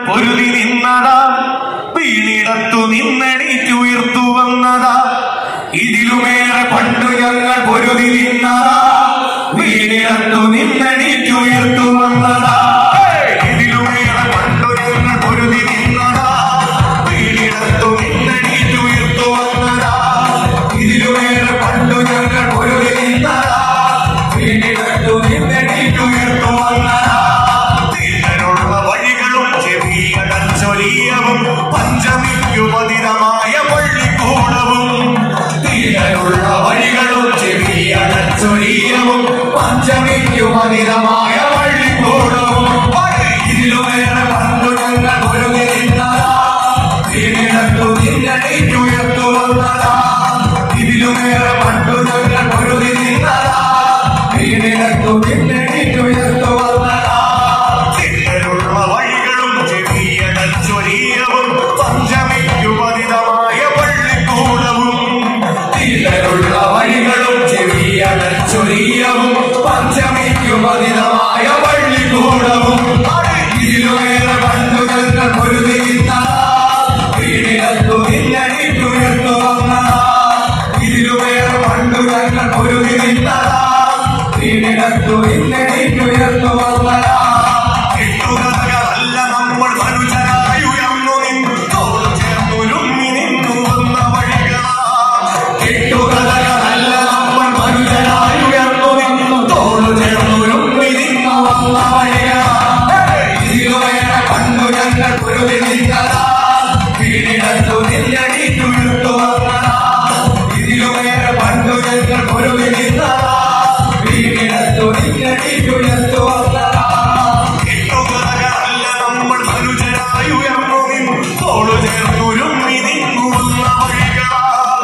പൊരുതി നിന്നതാ വീണിടത്തു നിന്നെണീറ്റുയർത്തു വന്നതാ ഇതിലുമേറെ പണ്ടു ഞങ്ങൾ പൊരുതി നിന്നതാ വീണിടത്തു നിന്നെണീറ്റുയർത്തു വന്നതാ ഇതിലുമേറെ പണ്ടു ഞങ്ങൾ പൊരുതി നിന്നതാ വീണിടത്തു നിന്നെണീറ്റുയർത്തു വന്നതാ ഇതിലുമേറെ പണ്ടു ഞങ്ങൾ പൊരുതി നിന്നതാ വീണിടത്തു നിന്നെണീറ്റുയർത്തു വന്നതാ തീരനുള്ള വഴികളും ചെവിയടച്ചൊലിയവും പഞ്ചമിക്കു പതിതമായ പള്ളിക്കൂടവും തീരനുള്ള വഴികളും ചെവിയടച്ചൊലിയവും പഞ്ചമിക്കു പതിതമായ പള്ളിക്കൂടവും ഇതിലുമേറെ പണ്ടു ഞങ്ങൾ ഒരു നിന്നതാ വീണിടത്തു നിന്നടിച്ചുയർത്തു വന്നതാ ഇതിലുമേറെ പണ്ടു ഞങ്ങൾ ഒരു നിന്നതാ വീണിടത്തു നിന്നടിച്ചുയർത്തു വന്നതാ ചില്ലരുള്ള വഴികളും ചെവിയടച്ചൊലിയവും പഞ്ചമിക്കു പതിതമായ പള്ളിക്കൂടവും ചില്ലരുള്ള വഴികളും ചെവിയടച്ചൊലിയവും പഞ്ചമിക്കു പതിതമായ പള്ളിക്കൂടവും ഇതിലുമേറെ പണ്ടു ഞങ്ങൾ പൊരുതി നിന്നതാ വീണിടത്തു നിന്നടിച്ചുയർത്തു വന്നതാ ഇതിലുമേറെ പണ്ടു ഞങ്ങൾ പൊരുതി നിന്നതാ വീണിടത്തു നിന്നടിച്ചുയർത്തു വന്നതാ കെട്ടുകഥകളല്ല നമ്മൾ മനുഷ്യരായുയർന്നു നിന്നോട് ചേർന്നുരുമ്മി നിന്നു വന്ന വഴികളാ കെട്ടുകഥകളല്ല നമ്മൾ മനുഷ്യരായുയർന്നു നിന്നു തോളു ചേർന്നുരുമ്മി നിന്നു വന്ന വഴികളാ ഇതിലുമേറെ പണ്ടു ഞങ്ങൾ പൊരുതി നിന്നതാ വീണിടത്തു നിന്നടിച്ചുയർത്തു വന്നതാ ഇതിലുമേറെ പണ്ടു ഞങ്ങൾ പൊരുതി നിന്നതാ വീണിടത്തു നിന്നടിച്ചുയർത്തു വന്നതാ കെട്ടുകഥകളല്ല നമ്മൾ മനുഷ്യരായുയർന്നു നിന്നു തോളു ചേർന്നുരുമ്മി നിന്നു വന്ന വഴികളാ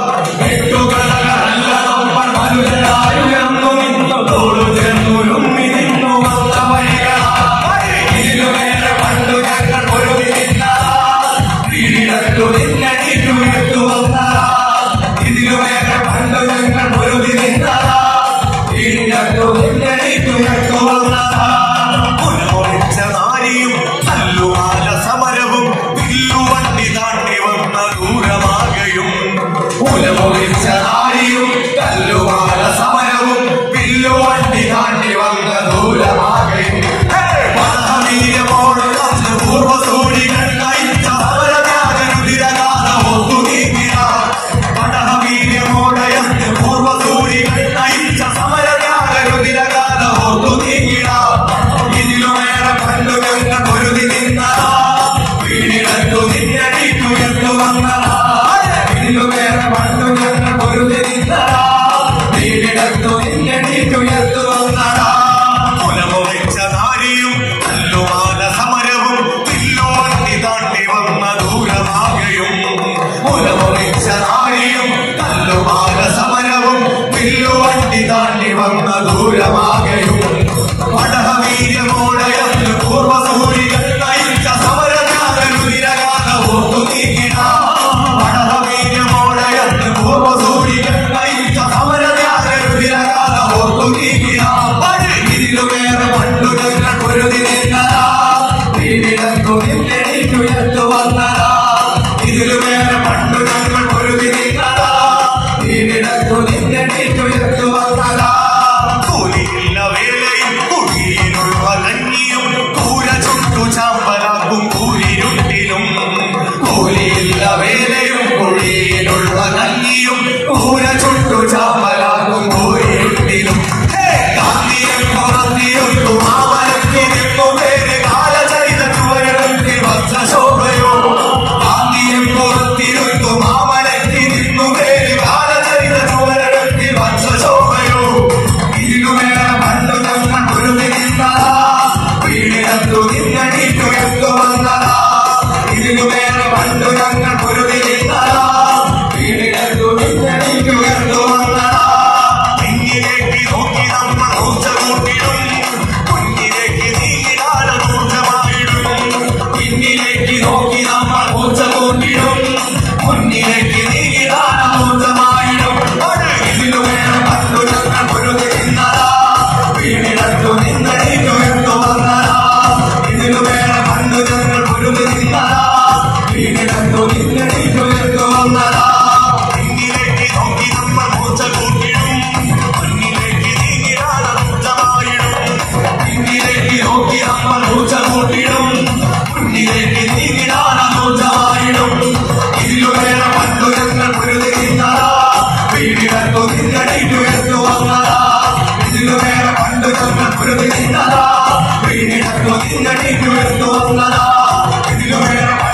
കെട്ടുകഥകളല്ല നമ്മൾ മനുഷ്യരായുയർന്നു നിന്നു തോളു ചേർന്നുരുമ്മി നിന്നു വന്ന വഴികളാ ഇതിലുമേറെ പണ്ടു ഞങ്ങൾ പൊരുതി നിന്നതാ വീടിനത്തു നിന്നടിച്ചുയർത്തു വന്നതാ ഇതിലുമേറെ പണ്ടു ഞങ്ങൾ പൊരുതി നിന്നതാ വീടിനത്തു നിന്നടിച്ചുയർത്തു വന്നതാ പുലമൊഴിച്ച നാരിയും തല്ലുമാല സമരവും വില്ലുവണ്ടി താണ്ടി വന്ന ദൂരമാകയും പുലമൊഴിച്ച നാരിയും തല്ലുമാല സമരവും വില്ലുവണ്ടി താണ്ടി വന്ന ദൂരമാകയും പദവീരമോട് അന്ന് പൂർവ്വസൂരികൾ നയിച്ച സമരത്യാഗരുതിരകാല ഒത്തു നീങ്ങിയ പടഹവീര്യമോട് അന്ന് പൂർവ്വസൂരികൾ നയിച്ച സമരത്യാഗരുതിരകാല ഒത്തു നീങ്ങിയ ഇതിലുമേറെ പണ്ടു ഞങ്ങൾ പൊരുതി നിന്നതാ വീണിടത്തു നിന്നടിച്ചുയർത്തു വന്നതാ ഇതിലുമേറെ പണ്ടു ഞങ്ങൾ പൊരുതി നിന്നതാ വീണിടത്തു നിന്നടിച്ചുയർത്തു വന്നതാ പുലമൊഴിച്ച നാരിയും തല്ലുമാല സമരവും പില്ലോണ്ടി താണ്ടി വന്ന ദൂരമാകയും പുലമൊഴിച്ച നാരിയും തല്ലുമാല സമരവും പില്ലുവണ്ടി താണ്ടി വന്ന ദൂരമാകയും പടഹവീര്യമോടെ അന്ന് പൂർവ്വസൂരികൾ നയിച്ച സമരനാഗരുതിരകാല ഓർത്തു നീങ്ങിട പടഹവീര്യമോടെ അന്ന് പൂർവ്വസൂരികൾ നയിച്ച സമരനാഗരുതിരകാല ഓർത്തു നീങ്ങിട ഇതിലുമേറെ പണ്ടു ഞങ്ങൾ പൊരുതി നിന്നതാ വീടിടത്തു നിന്നെണീറ്റുയർത്തു വന്നതാ ഇതിലുമേറെ പണ്ടു ഞങ്ങൾ പൊരുതി നിന്നതാ വീടിടത്തു നിന്നെണീറ്റുയർത്തു വന്നതാ കൂലിയില്ല വേലയും കുഴിയിലുള്ള കഞ്ഞിയും കൂര ചുട്ടു ചാമ്പലാക്കും കൂരിരുട്ടിലും കൂലിയില്ല വേലയും കുഴിയിലുള്ള കഞ്ഞിയും കൂര ചുട്ടു ചാമ്പലാക്കും കൂരിരുട്ടിലും ഹേ, ഗാന്ധിയും പുറത്തിയൊരു മാമലത്തിരുന്നു പേര് കാലചരിത ചുവരത്തിൽ വച്ച ശോഭയോ വീടിടത്തു നിന്നടിക്കുയർത്തു വന്നതാ പിന്നിലേക്ക് നോക്കി നമ്മൾ മൂർച്ച കൂട്ടിടും മുന്നിലേക്ക് നീങ്ങിടാതെ മൂർച്ചമായിടും പിന്നിലേക്ക് നോക്കി നമ്മൾ മൂച്ച കൂട്ടിടും മുന്നിലേക്ക് നീങ്ങിടാന മൂച്ചമായിടും ഇതിലുവേറെ പണ്ടു ഞങ്ങൾ പൊരുതി നിന്നതാ വീടിടത്തു നിന്നടിക്കുയർത്തു വന്നതാ ഇതിലുവേറെ പണ്ടു ഞങ്ങൾ പൊരുതി നിന്നതാ വീടിടത്തു നിന്നടിക്കുയർത്തു വന്നതാ ഇതിലുവേറെ